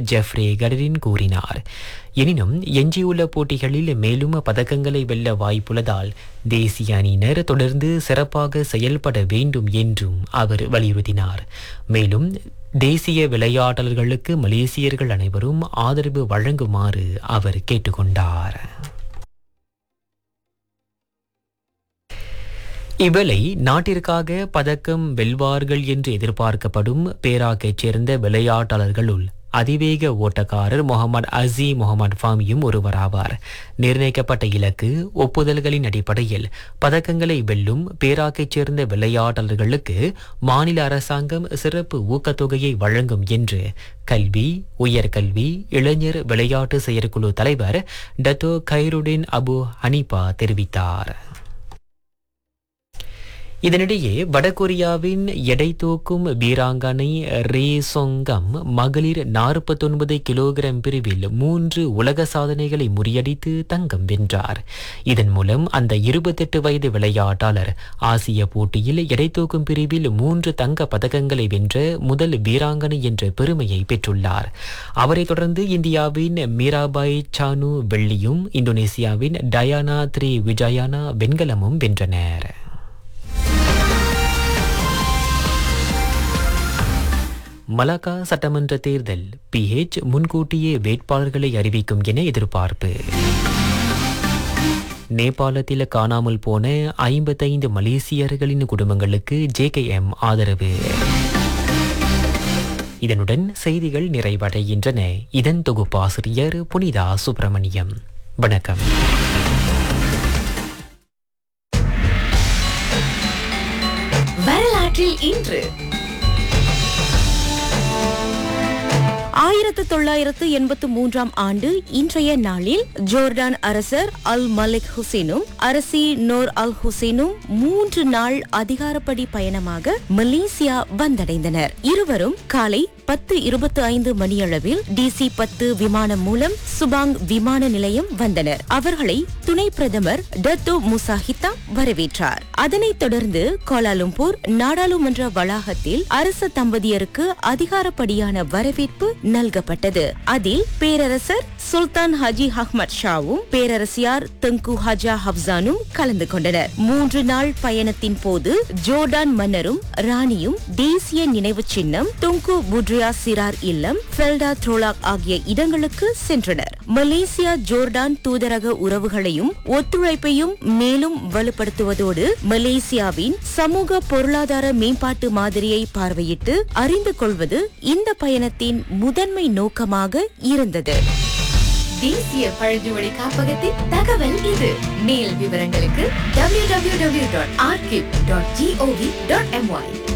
Jeffrey கடரின் கூறினார் எனினும் எஞ்சியுள்ள போட்டிகளில் மேலும் பதக்கங்களை வெல்ல வாய்ப்புள்ளதால் தேசிய அணியினர் தொடர்ந்து சிறப்பாக செயல்பட வேண்டும் என்றும் அவர் வலியுறுத்தினார் மேலும் தேசிய விளையாட்டாளர்களுக்கு மலேசியர்கள் அனைவரும் ஆதரவு வழங்குமாறு அவர் கேட்டுக்கொண்டார் இவளை நாட்டிற்காக பதக்கம் வெல்வார்கள் என்று எதிர்பார்க்கப்படும் பேராக்கைச் சேர்ந்த விளையாட்டாளர்களுள் அதிவேக ஓட்டக்காரர் முகமது அசி முகமது ஃபாமியும் ஒருவராவார் நிர்ணயிக்கப்பட்ட இலக்கு ஒப்புதல்களின் அடிப்படையில் பதக்கங்களை வெல்லும் பேராக்கைச் சேர்ந்த விளையாட்டாளர்களுக்கு மாநில அரசாங்கம் சிறப்பு ஊக்கத்தொகையை வழங்கும் என்று கல்வி உயர்கல்வி இளைஞர் விளையாட்டு செயற்குழு தலைவர் டத்தோ கைருடின் அபு ஹனிபா தெரிவித்தார் இதனிடையே வடகொரியாவின் எடை தூக்கும் வீராங்கனை ரே சொங்கம் மகளிர் நாற்பத்தொன்பது கிலோகிராம் பிரிவில் மூன்று உலக சாதனைகளை முறியடித்து தங்கம் வென்றார் இதன் மூலம் அந்த இருபத்தெட்டு வயது விளையாட்டாளர் ஆசிய போட்டியில் எடை தூக்கும் பிரிவில் மூன்று தங்க பதக்கங்களை வென்ற முதல் வீராங்கனை என்ற பெருமையை பெற்றுள்ளார் அவரைத் தொடர்ந்து இந்தியாவின் மீராபாய் சானு வெள்ளியும் இந்தோனேசியாவின் டயானா த்ரீ விஜயானா வெண்கலமும் வென்றனர் மலாக்கா சட்டமன்ற தேர்தல் பிஹெச் முன்கூட்டியே வேட்பாளர்களை அறிவிக்கும் என எதிர்பார்ப்பு நேபாளத்தில் காணாமல் போன ஐம்பத்தைந்து மலேசியர்களின் குடும்பங்களுக்கு ஜேகேஎம் ஆதரவு இதனுடன் செய்திகள் நிறைவடைகின்றன இதன் தொகுப்பாசிரியர் புனிதா சுப்பிரமணியம் வணக்கம் வரலாற்றில் இன்று ஆயிரத்து தொள்ளாயிரத்து எண்பத்து மூன்றாம் ஆண்டு இன்றைய நாளில் ஜோர்டான் அரசர் அல் மலிக் ஹுசேனும் அரசி நோர் அல் ஹுசேனும் மூன்று நாள் அதிகாரப்படி பயணமாக மலேசியா வந்தடைந்தனர் இருவரும் காலை பத்து இருபத்தி ஐந்து மணியளவில் டிசி பத்து விமானம் மூலம் சுபாங் விமான நிலையம் வந்தனர் அவர்களை துணை பிரதமர் டத்தோ முசாஹித்தா வரவேற்றார் அதனைத் தொடர்ந்து கோலாலும்பூர் நாடாளுமன்ற வளாகத்தில் அரச தம்பதியருக்கு அதிகாரப்படியான வரவேற்பு நல்கப்பட்டது அதில் பேரரசர் சுல்தான் ஹஜி அஹ்மத் ஷாவும் பேரரசியார் தெங்கு ஹஜா ஹப்சானும் கலந்து கொண்டனர் மூன்று நாள் பயணத்தின் போது ஜோர்டான் மன்னரும் ராணியும் தேசிய நினைவு சின்னம் துங்கு புட்ரியா சிரார் இல்லம் ஃபெல்டா த்ரோலாக் ஆகிய இடங்களுக்கு சென்றனர் மலேசியா ஜோர்டான் தூதரக உறவுகளையும் ஒத்துழைப்பையும் மேலும் வலுப்படுத்துவதோடு மலேசியாவின் சமூக பொருளாதார மேம்பாட்டு மாதிரியை பார்வையிட்டு அறிந்து கொள்வது இந்த பயணத்தின் முதன்மை நோக்கமாக இருந்தது தேசிய பழங்குடி காப்பகத்தின் தகவல் இது மேல் விவரங்களுக்கு www.arkip.gov.my